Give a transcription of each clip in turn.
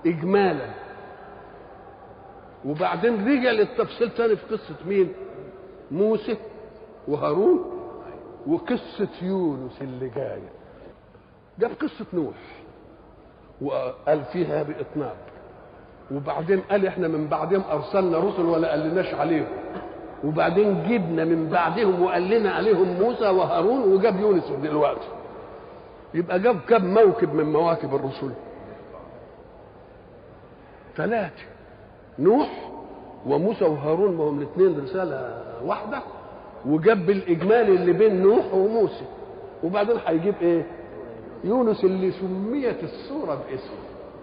اجمالا وبعدين رجع للتفصيل تاني في قصه مين موسى وهارون وقصه يونس اللي جايه جاب قصه نوح وقال فيها باطناب وبعدين قال احنا من بعدهم ارسلنا رسل ولا قالناش عليهم وبعدين جبنا من بعدهم وقال لنا عليهم موسى وهارون وجاب يونس دلوقتي يبقى جاب كم موكب من مواكب الرسل ثلاثة نوح وموسى وهارون ما هم الاثنين رسالة واحدة وجاب بالإجمالي اللي بين نوح وموسى وبعدين هيجيب إيه؟ يونس اللي سميت السورة باسمه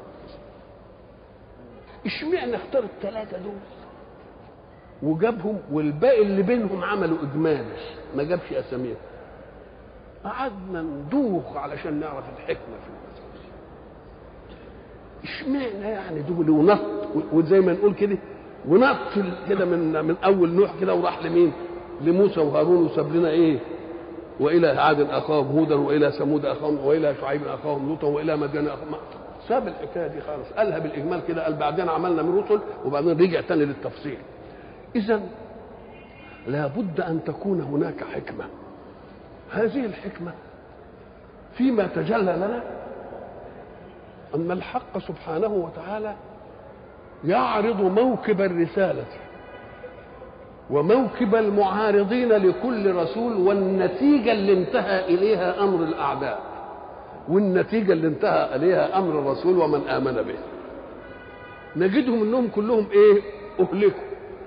اشمعنى اختار الثلاثة دول وجابهم والباقي اللي بينهم عملوا إجمالي ما جابش أساميهم قعدنا ندوخ علشان نعرف الحكمة في المسألة اشمعنى يعني دول ونط وزي ما نقول كده ونط كده من من اول نوح كده وراح لمين؟ لموسى وهارون وساب لنا ايه؟ والى عاد اخاهم هودا والى ثمود اخاهم والى شعيب اخاهم لوطا والى مدين اخاهم ساب الحكايه دي خالص قالها بالاجمال كده قال بعدين عملنا من رسل وبعدين رجع تاني للتفصيل اذا لابد ان تكون هناك حكمه هذه الحكمه فيما تجلى لنا ان الحق سبحانه وتعالى يعرض موكب الرساله وموكب المعارضين لكل رسول والنتيجه اللي انتهى اليها امر الاعداء والنتيجه اللي انتهى اليها امر الرسول ومن امن به نجدهم انهم كلهم ايه اهلكوا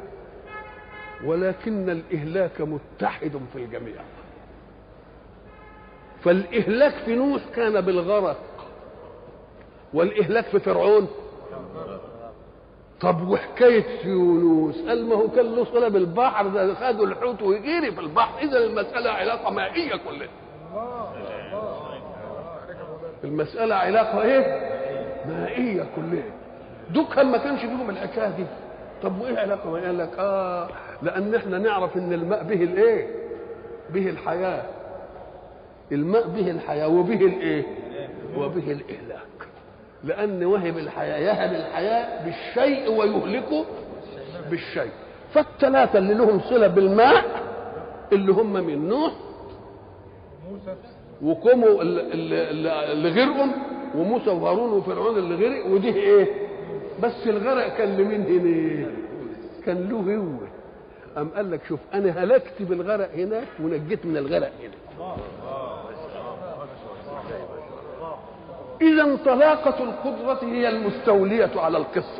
ولكن الاهلاك متحد في الجميع فالاهلاك في نوح كان بالغرق والاهلاك في فرعون طب وحكايه يونس قال ما هو كان له صله بالبحر ده خدوا الحوت ويجري في البحر اذا المساله علاقه مائيه كلها المساله علاقه ايه مائيه كلها دوك ما كانش فيهم الحكايه دي طب وايه علاقه ما قال لك اه لان احنا نعرف ان الماء به الايه به الحياه الماء به الحياه وبه الايه وبه الاهلاك لأن وهب الحياة يهب الحياة بالشيء ويهلكه بالشيء فالثلاثة اللي لهم صلة بالماء اللي هم من نوح وقوموا اللي, اللي غرقهم وموسى وهارون وفرعون اللي غرق ودي ايه بس الغرق كان لمين هنا كان له هو أم قال لك شوف أنا هلكت بالغرق هناك ونجيت من الغرق هنا إذا طلاقة القدرة هي المستولية على القصة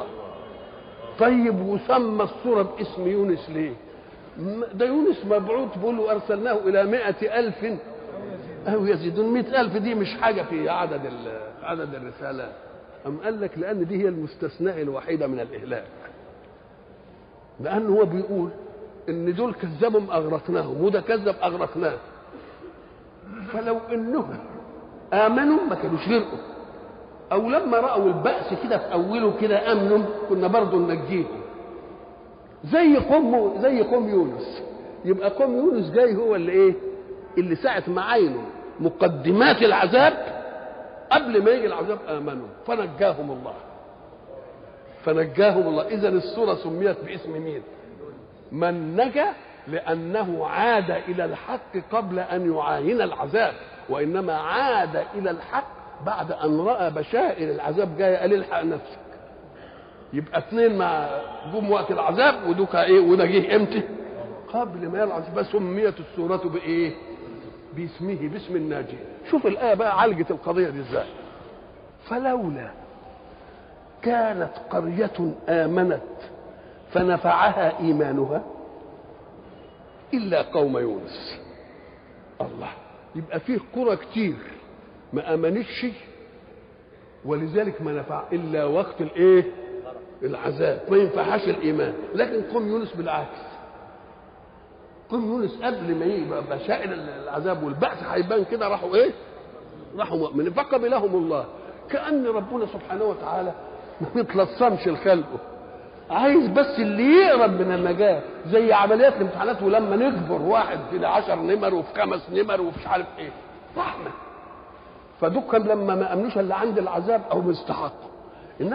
طيب وسمى الصورة باسم يونس ليه ده يونس مبعوث بيقولوا أرسلناه إلى مائة ألف أو يزيدون مئة ألف دي مش حاجة في عدد عدد الرسالات أم قال لك لأن دي هي المستثناء الوحيدة من الإهلاك لأنه هو بيقول إن دول كذبهم أغرقناهم وده كذب أغرقناه فلو إنهم امنوا ما كانوش غرقوا او لما راوا الباس كده في اوله كده امنوا كنا برضه ننجيهم زي قوم زي قوم يونس يبقى قوم يونس جاي هو اللي ايه اللي ساعه ما عينوا مقدمات العذاب قبل ما يجي العذاب امنوا فنجاهم الله فنجاهم الله اذا السوره سميت باسم مين من نجا لانه عاد الى الحق قبل ان يعاين العذاب وانما عاد الى الحق بعد ان راى بشائر العذاب جايه قال الحق نفسك يبقى اثنين مع جم وقت العذاب ودوك ايه وده جه امتى قبل ما يلعب بس سميت السوره بايه باسمه باسم الناجي شوف الايه بقى عالجت القضيه دي ازاي فلولا كانت قريه امنت فنفعها ايمانها الا قوم يونس الله يبقى فيه قرى كتير ما امنتش ولذلك ما نفع الا وقت الايه العذاب ما ينفعهاش الايمان لكن قوم يونس بالعكس قوم يونس قبل ما يبقى بشائر العذاب والبعث هيبان كده راحوا ايه راحوا مؤمنين فقبلهم الله كان ربنا سبحانه وتعالى ما بيتلصمش لخلقه عايز بس اللي يقرب من النجاة زي عمليات الامتحانات ولما نكبر واحد في عشر نمر وفي خمس نمر ومش عارف ايه رحمة فدول لما ما امنوش الا عند العذاب او مستحق